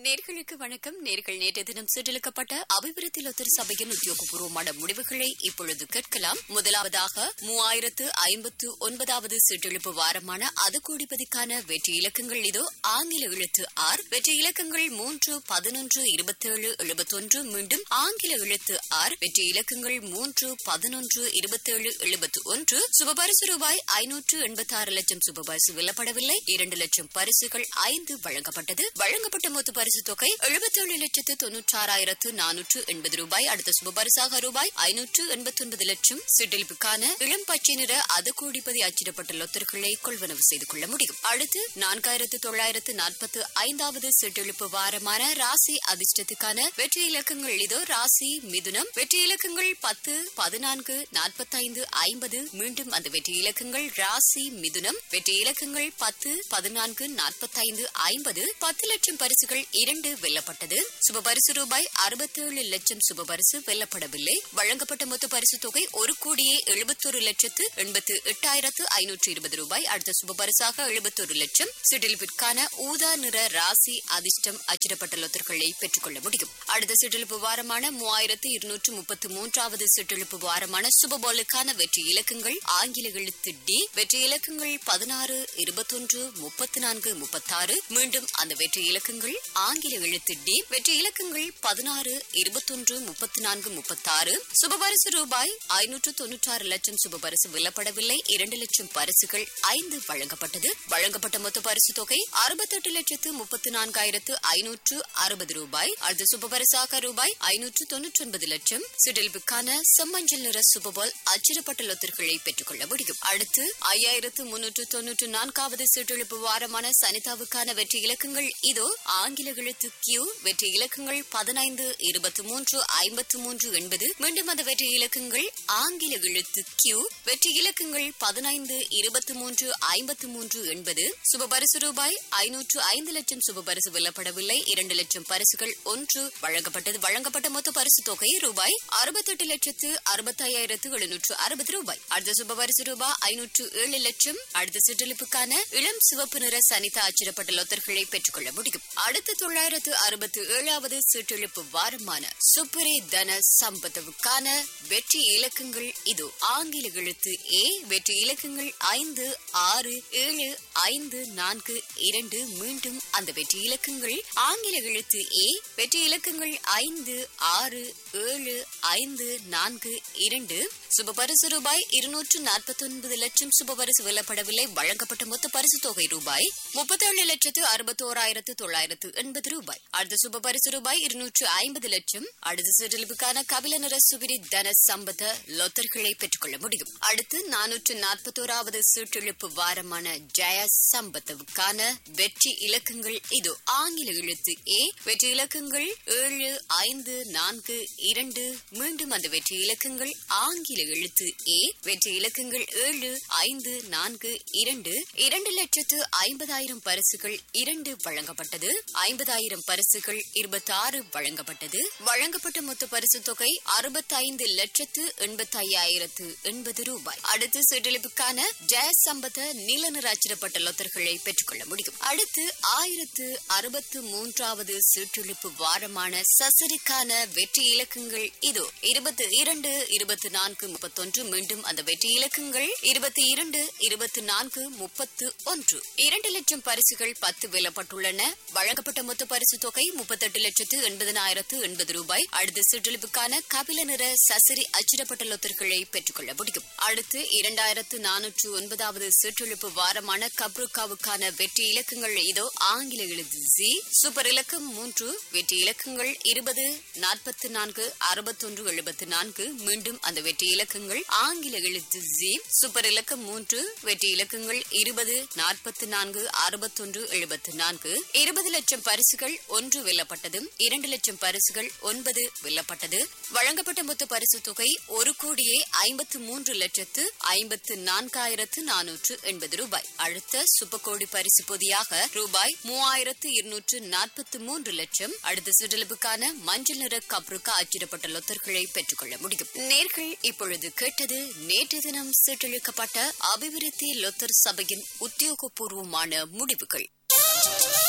நேர்களுக்கு வணக்கம் நேர்கள் நேற்று தினம் சீட்டளிக்கப்பட்ட அபிவிருத்தி லொத்தர் சபையின் உத்தியோகபூர்வமான முடிவுகளை இப்பொழுது கேட்கலாம் முதலாவதாக மூவாயிரத்து ஐம்பத்து ஒன்பதாவது சீட்டெழுப்பு வாரமான அது கோடிப்பதிக்கான வெற்றி இலக்கங்கள் இதோ ஆங்கில எழுத்து ஆர் வெற்றி இலக்கங்கள் மூன்று பதினொன்று இருபத்தேழு எழுபத்தொன்று மீண்டும் ஆங்கில எழுத்து ஆர் வெற்றி இலக்கங்கள் மூன்று பதினொன்று இருபத்தேழு எழுபத்து ஒன்று சுபபரிசு ரூபாய் ஐநூற்று எண்பத்தி ஆறு லட்சம் சுபபரிசு வெல்லப்படவில்லை இரண்டு லட்சம் பரிசுகள் ஐந்து வழங்கப்பட்டது வழங்கப்பட்ட மொத்த பரிசு தொகை எழுபத்தேழு லட்சத்து தொன்னூற்றாறாயிரத்து நானூற்று எண்பது ரூபாய் அடுத்த சுபபரிசாக ரூபாய் ஐநூற்று எண்பத்தி ஒன்பது லட்சம் சிற்றிலிப்புக்கான இளம் பச்சை நிற அது கோடிப்பதி அச்சிடப்பட்ட லொத்தர்களை கொள்வனவு செய்து கொள்ள முடியும் அடுத்து நான்காயிரத்து தொள்ளாயிரத்து நாற்பத்து ஐந்தாவது சிற்றிழிப்பு வாரமான ராசி அதிர்ஷ்டத்துக்கான வெற்றி இலக்கங்கள் இதோ ராசி மிதுனம் வெற்றி இலக்கங்கள் பத்து பதினான்கு நாற்பத்தைந்து ஐம்பது மீண்டும் அந்த வெற்றி இலக்கங்கள் ராசி மிதுனம் வெற்றி இலக்கங்கள் பத்து பதினான்கு நாற்பத்தைந்து ஐம்பது பத்து லட்சம் பரிசுகள் இரண்டு வெல்லப்பட்டது சுபபரிசு ரூபாய் அறுபத்தேழு லட்சம் சுபபரிசு வெல்லப்படவில்லை வழங்கப்பட்ட மொத்த பரிசு தொகை ஒரு கோடியே எழுபத்தொரு லட்சத்து எண்பத்து எட்டாயிரத்து ஐநூற்று இருபது ரூபாய் அடுத்த சுபபரிசாக எழுபத்தொரு லட்சம் சிற்றிலிப்பிற்கான ஊதா நிற ராசி அதிர்ஷ்டம் அச்சிடப்பட்ட லொத்தர்களை பெற்றுக்கொள்ள முடியும் அடுத்த சிற்றிலிப்பு வாரமான மூவாயிரத்து இருநூற்று முப்பத்து மூன்றாவது சிற்றிலிப்பு வாரமான சுபபோலுக்கான வெற்றி இலக்கங்கள் ஆங்கில எழுத்து டி வெற்றி இலக்கங்கள் பதினாறு இருபத்தொன்று முப்பத்தி நான்கு முப்பத்தாறு மீண்டும் அந்த வெற்றி இலக்கங்கள் ஆங்கில எழுத்து டி வெற்றி இலக்கங்கள் பதினாறு இருபத்தொன்று முப்பத்தி நான்கு முப்பத்தாறு சுபபரிசு ரூபாய் ஐநூற்று தொன்னூற்றாறு லட்சம் சுபபரிசு வெல்லப்படவில்லை இரண்டு லட்சம் பரிசுகள் ஐந்து வழங்கப்பட்டது வழங்கப்பட்ட மொத்த பரிசு தொகை அறுபத்தெட்டு லட்சத்து முப்பத்தி நான்காயிரத்து ஐநூற்று அறுபது ரூபாய் அடுத்த சுபபரிசாக ரூபாய் ஐநூற்று தொன்னூற்றி ஒன்பது லட்சம் சிடில்புக்கான செம்மஞ்சள் நிற சுபபால் அச்சிடப்பட்ட லொத்தர்களை பெற்றுக்கொள்ள முடியும் அடுத்து ஐயாயிரத்து முன்னூற்று தொன்னூற்று நான்காவது சிற்றெழுப்பு வாரமான சனிதாவுக்கான வெற்றி இலக்கங்கள் இதோ ஆங்கில எழுத்து கியூ வெற்றி இலக்கங்கள் பதினைந்து இருபத்தி மூன்று ஐம்பத்து மூன்று எண்பது மீண்டும் அந்த வெற்றி இலக்கங்கள் ஆங்கில எழுத்து கியூ வெற்றி இலக்கங்கள் பதினைந்து இருபத்தி மூன்று ஐம்பத்து மூன்று எண்பது சுபபரிசு ரூபாய் ஐநூற்று ஐந்து லட்சம் சுபபரிசு வெல்லப்படவில்லை இரண்டு லட்சம் பரிசுகள் ஒன்று வழங்கப்பட்டது வழங்கப்பட்ட மொத்த பரிசு தொகை ரூபாய் அறுபத்தெட்டு லட்சத்து அறுபத்தையாயிரத்து எழுநூற்று அறுபது ரூபாய் அடுத்த சுபபரிசு ரூபாய் ஐநூற்று ஏழு லட்சம் அடுத்த சிற்றளிப்புக்கான இளம் சிவப்பு நிற சனிதா அச்சிடப்பட்ட லொத்தர்களை பெற்றுக்கொள்ள முடியும் அடுத்த தொள்ளாயிரத்து அறுபத்தி ஏழாவது சீட்டெழுப்பு வாரமான சுப்பரே தன சம்பத்துவுக்கான வெற்றி இலக்கங்கள் இது ஆங்கில எழுத்து ஏ வெற்றி இலக்கங்கள் ஐந்து ஆறு ஏழு ஐந்து நான்கு இரண்டு மீண்டும் அந்த வெற்றி இலக்கங்கள் ஆங்கில எழுத்து ஏ வெற்றி இலக்கங்கள் ஐந்து ஆறு ஏழு ஐந்து நான்கு இரண்டு சுபபரிசு ரூபாய் இருநூற்று நாற்பத்தி ஒன்பது லட்சம் சுபபரிசு வெல்லப்படவில்லை வழங்கப்பட்ட மொத்த பரிசு தொகை ரூபாய் முப்பத்தேழு லட்சத்து அறுபத்தோராயிரத்து தொள்ளாயிரத்து எண்பது ரூபாய் அடுத்த சுபபரிசு ரூபாய் இருநூற்று ஐம்பது லட்சம் அடுத்த சிற்றிலிப்புக்கான கபில நிற சுபிரி தன சம்பத லொத்தர்களை பெற்றுக்கொள்ள முடியும் அடுத்து நானூற்று நாற்பத்தோராவது சீட்டெழுப்பு வாரமான ஜெய சம்பத்துவுக்கான வெற்றி இலக்கங்கள் இது ஆங்கில எழுத்து ஏ வெற்றி இலக்கங்கள் ஏழு ஐந்து நான்கு இரண்டு மீண்டும் அந்த வெற்றி இலக்கங்கள் ஆங்கில எழுத்து ஏ வெற்றி இலக்கங்கள் ஏழு ஐந்து நான்கு இரண்டு இரண்டு லட்சத்து ஐம்பதாயிரம் பரிசுகள் இரண்டு வழங்கப்பட்டது ஐம்பதாயிரம் பரிசுகள் இருபத்தி ஆறு வழங்கப்பட்டது வழங்கப்பட்ட மொத்த பரிசு தொகை அறுபத்தைந்து லட்சத்து எண்பத்தி ஐயாயிரத்து எண்பது ரூபாய் அடுத்து சிற்றிலிப்புக்கான ஜெய சம்பத நீல நிற அச்சிடப்பட்ட லொத்தர்களை பெற்றுக்கொள்ள முடியும் அடுத்து ஆயிரத்து அறுபத்து மூன்றாவது சீற்றெழுப்பு வாரமான சசரிக்கான வெற்றி இலக்கங்கள் இதோ இருபத்தி இரண்டு இருபத்தி நான்கு முப்பத்தொன்று மீண்டும் அந்த வெற்றி இலக்கங்கள் இருபத்தி இரண்டு இருபத்தி நான்கு முப்பத்து ஒன்று இரண்டு லட்சம் பரிசுகள் பத்து வெல்லப்பட்டுள்ளன வழங்கப்பட்ட மொத்த பரிசு தொகை முப்பத்தெட்டு லட்சத்து எண்பதனாயிரத்து எண்பது ரூபாய் அடுத்த சிற்றிலிப்புக்கான கபில நிற சசரி அச்சிடப்பட்ட லொத்தர்களை பெற்றுக்கொள்ள முடியும் அடுத்து இரண்டாயிரத்து நானூற்று ஒன்பதாவது சீற்றெழுப்பு வாரமான கப்ருக்காவுக்கான வெற்றி இலக்கங்கள் இதோ ஆங்கில எழுத்து ஜி சூப்பர் இலக்கம் மூன்று வெற்றி இலக்கங்கள் இருபது நாற்பத்தி நான்கு அறுபத்தொன்று எழுபத்தி நான்கு மீண்டும் அந்த வெற்றி இலக்கங்கள் ஆங்கில எழுத்து ஜி சூப்பர் இலக்கம் மூன்று வெற்றி இலக்கங்கள் இருபது நாற்பத்தி நான்கு அறுபத்தொன்று எழுபத்தி நான்கு இருபது லட்சம் பரிசுகள் ஒன்று வெல்லப்பட்டது இரண்டு லட்சம் பரிசுகள் ஒன்பது வெல்லப்பட்டது வழங்கப்பட்ட மொத்த பரிசு தொகை ஒரு கோடியே ஐம்பத்து மூன்று லட்சத்து ஐம்பத்து நான்காயிரத்து நானூற்று எண்பது ரூபாய் அடுத்த சுப்பக்கோடி பரிசு பொதியாக ரூபாய் மூவாயிரத்து இருநூற்று நாற்பத்தி மூன்று லட்சம் அடுத்த சுற்றலுக்கான மஞ்சள் நிற கப்ருக்கா அச்சிடப்பட்ட லொத்தர்களை பெற்றுக்கொள்ள முடியும் நேர்கள் இப்பொழுது கேட்டது நேற்று தினம் சீட்டளிக்கப்பட்ட அபிவிருத்தி லொத்தர் சபையின் உத்தியோகபூர்வமான முடிவுகள்